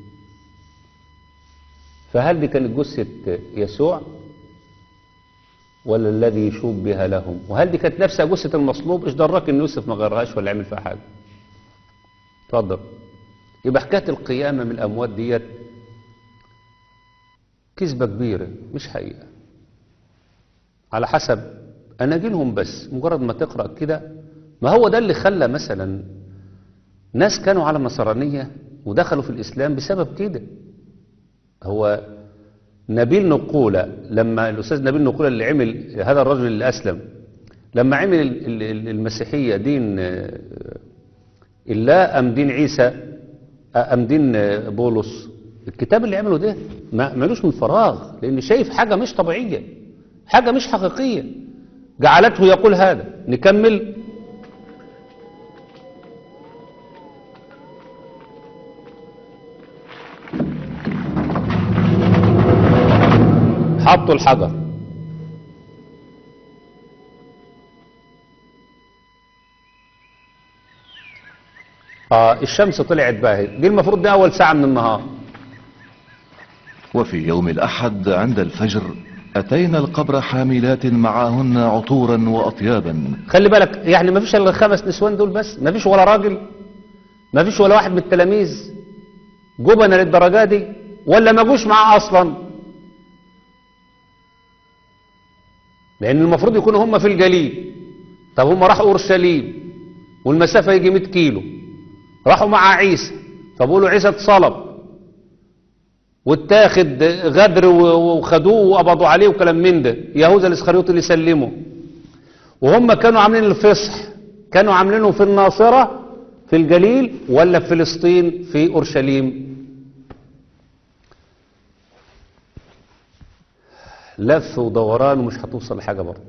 فهل دي كانت جثة يسوع ولا الذي يشوب لهم وهل دي كانت نفسها جثة المصلوب ايش دراك ان يوسف ما غيرهاش ولا عمل فيها حاجة اتفضل يبقى حكاية القيامة من الأموات ديت كذبة كبيرة مش حقيقة على حسب أناجيلهم بس مجرد ما تقرأ كده ما هو ده اللي خلى مثلا ناس كانوا على النصرانية ودخلوا في الإسلام بسبب كده هو نبيل نقولة لما الأستاذ نبيل نقولة اللي عمل هذا الرجل اللي أسلم لما عمل ال- ال- المسيحية دين آه، الله أم دين عيسى آه، أم دين آه، بولس الكتاب اللي عمله ده ما ملوش من فراغ لأن شايف حاجة مش طبيعية حاجة مش حقيقية جعلته يقول هذا نكمل حطوا الحجر اه الشمس طلعت باهي دي المفروض دي اول ساعة من النهار وفي يوم الأحد عند الفجر أتينا القبر حاملات معهن عطورا وأطيابا خلي بالك يعني ما فيش الا الخمس نسوان دول بس ما فيش ولا راجل ما فيش ولا واحد من التلاميذ جبنة للدرجة دي ولا ما جوش معاه اصلا لان المفروض يكونوا هم في الجليل طب هم راحوا اورشليم والمسافة يجي 100 كيلو راحوا مع عيسى فبقولوا عيسى اتصلب واتاخد غدر و- وخدوه وقبضوا عليه وكلام من ده يهوذا الاسخريوطي اللي سلمه وهم كانوا عاملين الفصح كانوا عاملينه في الناصرة في الجليل ولا في فلسطين في أورشليم لف ودوران ومش هتوصل لحاجة برضه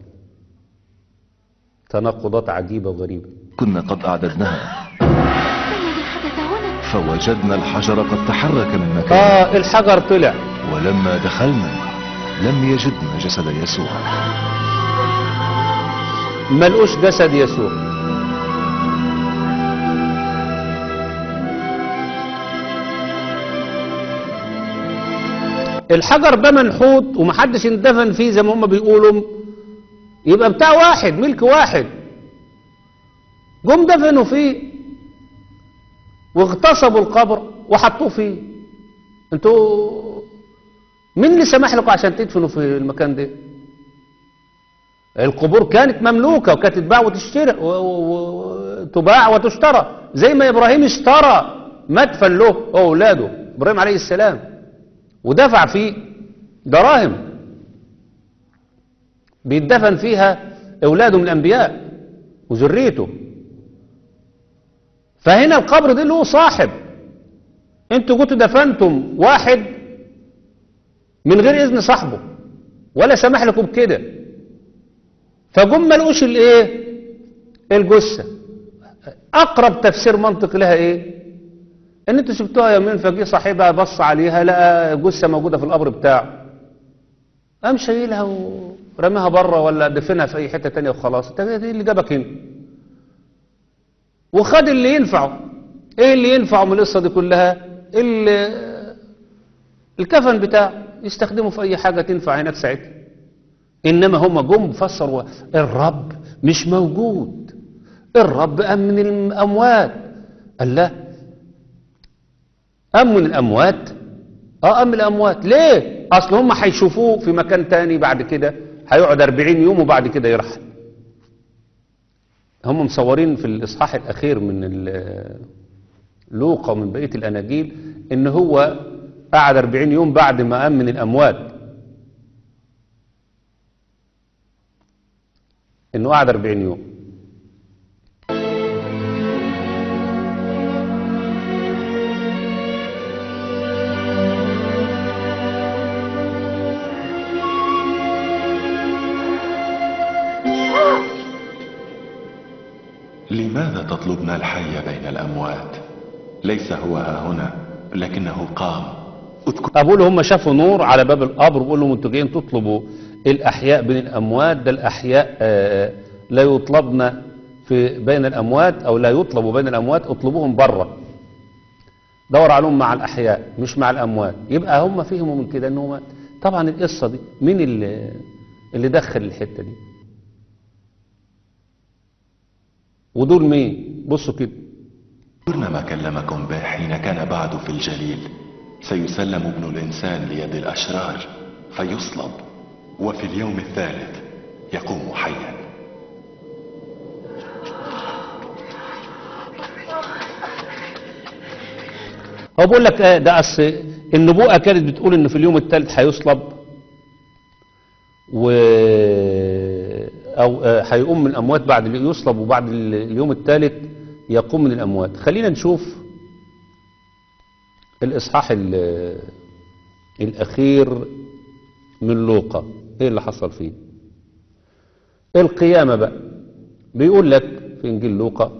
تناقضات عجيبة وغريبة كنا قد أعددناها ما الذي حدث هنا؟ فوجدنا الحجر قد تحرك من مكانه آه الحجر طلع ولما دخلنا لم يجدنا جسد يسوع ملقوش جسد يسوع الحجر ده منحوت ومحدش اندفن فيه زي ما هم بيقولوا يبقى بتاع واحد ملك واحد جم دفنوا فيه واغتصبوا القبر وحطوه فيه انتوا مين اللي سمح لكم عشان تدفنوا في المكان ده القبور كانت مملوكة وكانت تتباع وتشترى وتباع وتشترى زي ما إبراهيم اشترى مدفن له هو وأولاده إبراهيم عليه السلام ودفع فيه دراهم بيدفن فيها أولاده من الأنبياء وذريته فهنا القبر ده له صاحب انتوا جيتوا دفنتم واحد من غير اذن صاحبه ولا سمح لكم بكده فجم ما لقوش الايه الجثه اقرب تفسير منطق لها ايه ان انتوا شفتوها يومين فجي صاحبها بص عليها لقى جثه موجوده في القبر بتاعه قام شايلها ورماها بره ولا دفنها في اي حته تانية وخلاص انت ايه اللي جابك هنا وخد اللي ينفعه ايه اللي ينفعه من القصه دي كلها ال- الكفن بتاعه يستخدمه في اي حاجه تنفع هناك ساعتها انما هم جم فسروا الرب مش موجود الرب امن الاموات قال لا امن الاموات اه امن الاموات ليه اصل هم هيشوفوه في مكان تاني بعد كده هيقعد 40 يوم وبعد كده يرحل هم مصورين في الاصحاح الاخير من ال- لوقا ومن بقيه الاناجيل ان هو قعد 40 يوم بعد ما امن الاموات انه قعد 40 يوم لماذا تطلبن الحي بين الأموات ليس هو ها هنا لكنه قام اذكر أقول هم شافوا نور على باب القبر بيقول لهم انتوا جايين تطلبوا الأحياء بين الأموات ده الأحياء آه، لا يطلبن في بين الأموات أو لا يطلبوا بين الأموات اطلبوهم بره دور عليهم مع الأحياء مش مع الأموات يبقى هم فهموا من كده أنه مات طبعا القصة دي مين اللي, اللي دخل الحتة دي ودول مين بصوا كده اذكرن ما كلمكم به حين كان بعد في الجليل سيسلم ابن الإنسان ليد الأشرار فيصلب وفي اليوم الثالث يقوم حيا هو بيقول لك آه، ده أصل النبوءة كانت بتقول إن في اليوم الثالث هيصلب و أو آه، هيقوم من الأموات بعد اللي يصلب وبعد ال- اليوم الثالث يقوم من الأموات خلينا نشوف الإصحاح ال- الأخير من لوقا إيه اللي حصل فيه القيامة بقى بيقول لك في إنجيل لوقا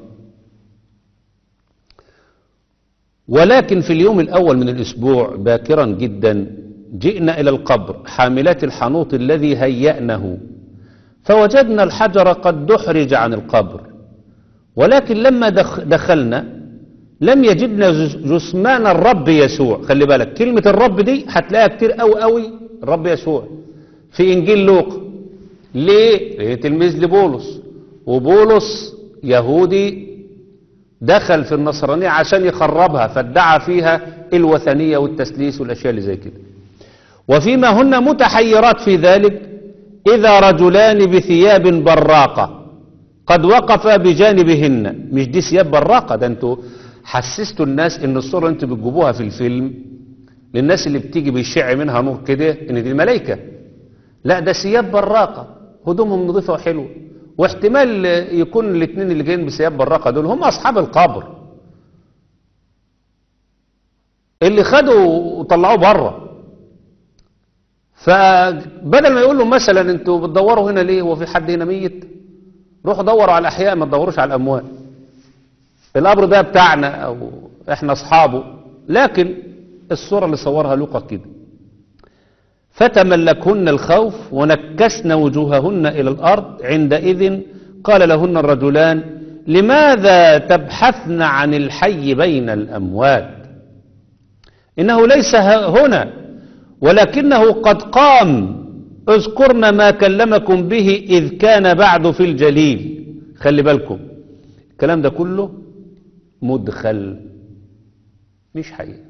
ولكن في اليوم الأول من الأسبوع باكرا جدا جئنا إلى القبر حاملات الحنوط الذي هيأنه فوجدنا الحجر قد دحرج عن القبر ولكن لما دخ دخلنا لم يجدنا جس- جثمان الرب يسوع خلي بالك كلمة الرب دي هتلاقيها كتير قوي قوي الرب يسوع في إنجيل لوقا ليه؟ ليه تلميذ لبولس وبولس يهودي دخل في النصرانية عشان يخربها فادعى فيها الوثنية والتسليس والأشياء اللي زي كده وفيما هن متحيرات في ذلك إذا رجلان بثياب براقة قد وقفا بجانبهن مش دي ثياب براقة ده انتوا حسستوا الناس ان الصورة اللي انتوا بتجيبوها في الفيلم للناس اللي بتيجي بيشع منها نور كده ان دي ملايكة لا ده ثياب براقة هدومهم نظيفة وحلوة واحتمال يكون الاثنين اللي جايين بثياب براقة دول هم أصحاب القبر اللي خدوا وطلعوه بره فبدل ما يقول له مثلا انتوا بتدوروا هنا ليه هو في حد هنا ميت روحوا دوروا على الأحياء ما تدوروش على الأموات القبر ده بتاعنا أو احنا أصحابه لكن الصورة اللي صورها لوقا كده فتملكهن الخوف ونكسن وجوههن إلى الأرض عندئذ قال لهن الرجلان لماذا تبحثن عن الحي بين الأموات إنه ليس ه- هنا ولكنه قد قام اذكرن ما كلمكم به إذ كان بعد في الجليل خلي بالكم الكلام ده كله مدخل مش حقيقة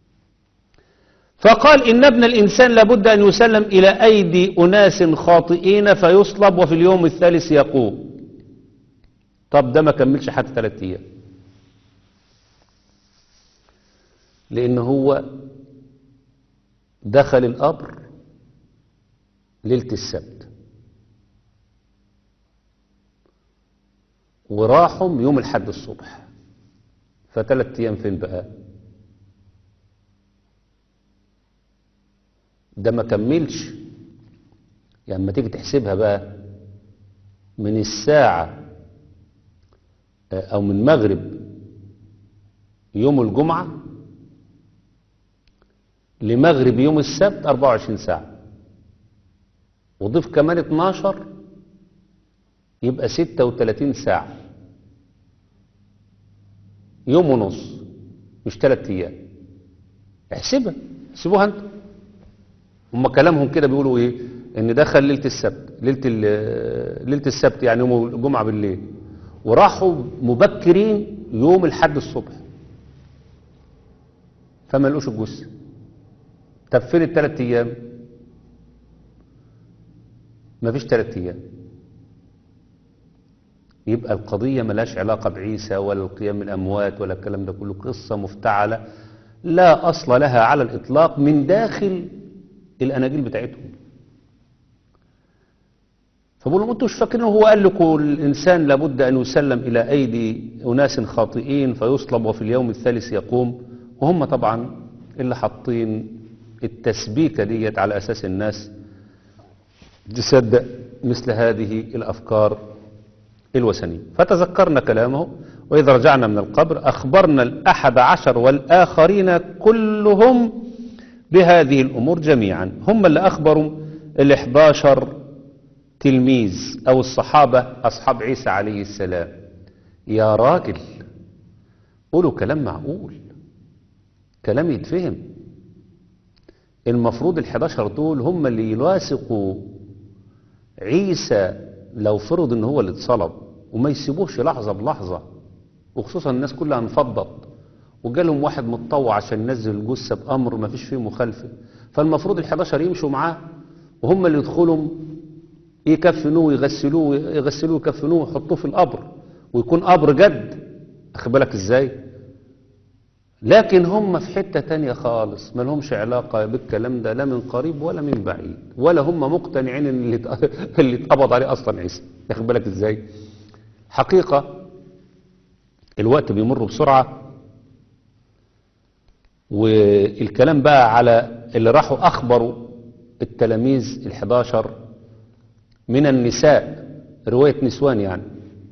فقال إن ابن الإنسان لابد أن يسلم إلى أيدي أناس خاطئين فيصلب وفي اليوم الثالث يقوم طب ده ما كملش حتى ثلاثة أيام لأن هو دخل القبر ليلة السبت وراحهم يوم الحد الصبح فثلاث أيام فين بقى ده ما كملش يعني لما تيجي تحسبها بقى من الساعة آه، أو من مغرب يوم الجمعة لمغرب يوم السبت 24 ساعة وضيف كمان 12 يبقى 36 ساعة يوم ونص مش ثلاث أيام احسبها احسبوها انتوا هم كلامهم كده بيقولوا ايه ان دخل ليله السبت ليله ال- ليله السبت يعني يوم الجمعه بالليل وراحوا مبكرين يوم الحد الصبح فما لقوش الجثه طب فين الثلاث ايام ما فيش ثلاث ايام يبقى القضية ملاش علاقة بعيسى ولا القيام من الأموات ولا الكلام ده كله قصة مفتعلة لا أصل لها على الإطلاق من داخل الأناجيل بتاعتهم فبقول لهم انتوا مش فاكرين هو قال لكم الإنسان لابد أن يسلم إلى أيدي أناس خاطئين فيصلب وفي اليوم الثالث يقوم وهم طبعا اللي حاطين التسبيكة ديت على أساس الناس تصدق مثل هذه الأفكار الوثنية فتذكرنا كلامه وإذا رجعنا من القبر أخبرنا الأحد عشر والآخرين كلهم بهذه الأمور جميعا هم اللي أخبروا الإحداشر تلميذ أو الصحابة أصحاب عيسى عليه السلام يا راجل قولوا كلام معقول كلام يتفهم المفروض الحداشر دول هم اللي يلاصقوا عيسى لو فرض ان هو اللي اتصلب وما يسيبوش لحظة بلحظة وخصوصا الناس كلها انفضت وجالهم واحد متطوع عشان ينزل الجثة بأمر ما فيش فيه مخالفة فالمفروض ال11 يمشوا معاه وهم اللي يدخلوا يكفنوه ويغسلوه يغسلوه ويكفنوه ويحطوه في القبر ويكون قبر جد اخد بالك ازاي لكن هم في حتة تانية خالص ما لهمش علاقة بالكلام ده لا من قريب ولا من بعيد ولا هم مقتنعين ان اللي ات- اللي اتقبض عليه اصلا عيسى واخد بالك ازاي حقيقة الوقت بيمر بسرعة والكلام بقى على اللي راحوا اخبروا التلاميذ الحداشر من النساء رواية نسوان يعني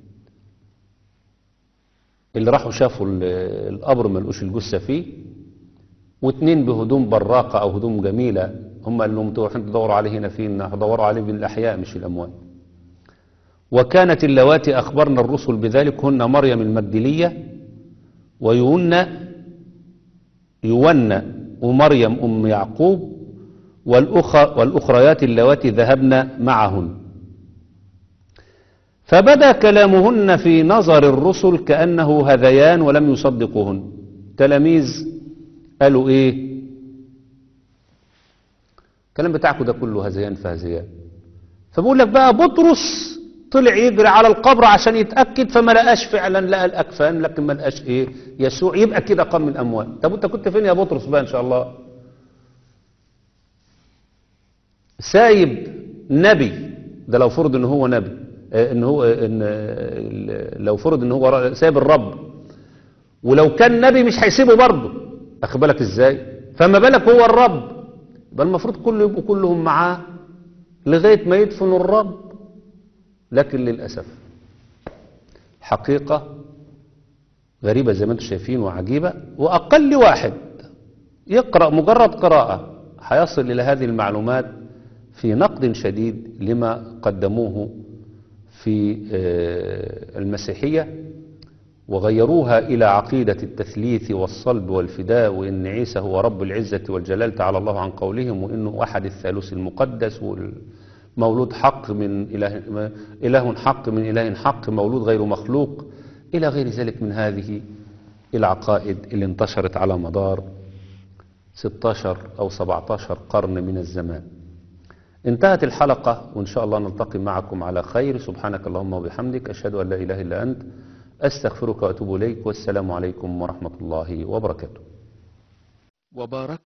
اللي راحوا شافوا ال- القبر ما لقوش الجثه فيه واتنين بهدوم براقه او هدوم جميله هم اللي هم تروحوا تدوروا عليه هنا فين هدوروا عليه من الاحياء مش الاموات وكانت اللواتي اخبرنا الرسل بذلك هن مريم المجدليه ويونا يونا ومريم ام يعقوب والأخرى والأخريات اللواتي ذهبن معهن فبدا كلامهن في نظر الرسل كأنه هذيان ولم يصدقوهن تلاميذ قالوا ايه الكلام بتاعكم ده كله هذيان فهذيان فبقول لك بقى بطرس طلع يجري على القبر عشان يتأكد فما لقاش فعلا لقى الأكفان لكن ما لقاش ايه يسوع يبقى كده قام من الأموات طب انت كنت فين يا بطرس بقى ان شاء الله سايب نبي ده لو فرض ان هو نبي آه، ان هو ان آه، لو فرض ان هو ر- سايب الرب ولو كان نبي مش هيسيبه برضه اخد بالك ازاي فما بالك هو الرب يبقى المفروض كله يبقوا كلهم معاه لغايه ما يدفنوا الرب لكن للاسف حقيقه غريبه زي ما انتم شايفين وعجيبه واقل واحد يقرا مجرد قراءه هيصل الى هذه المعلومات في نقد شديد لما قدموه في آه، المسيحية وغيروها إلى عقيدة التثليث والصلب والفداء وإن عيسى هو رب العزة والجلال تعالى الله عن قولهم وإنه أحد الثالوث المقدس والمولود حق من إله, إله حق من إله حق مولود غير مخلوق إلى غير ذلك من هذه العقائد اللي انتشرت على مدار 16 أو 17 قرن من الزمان انتهت الحلقة وإن شاء الله نلتقي معكم على خير سبحانك اللهم وبحمدك أشهد أن لا إله إلا أنت أستغفرك وأتوب إليك والسلام عليكم ورحمة الله وبركاته وباركت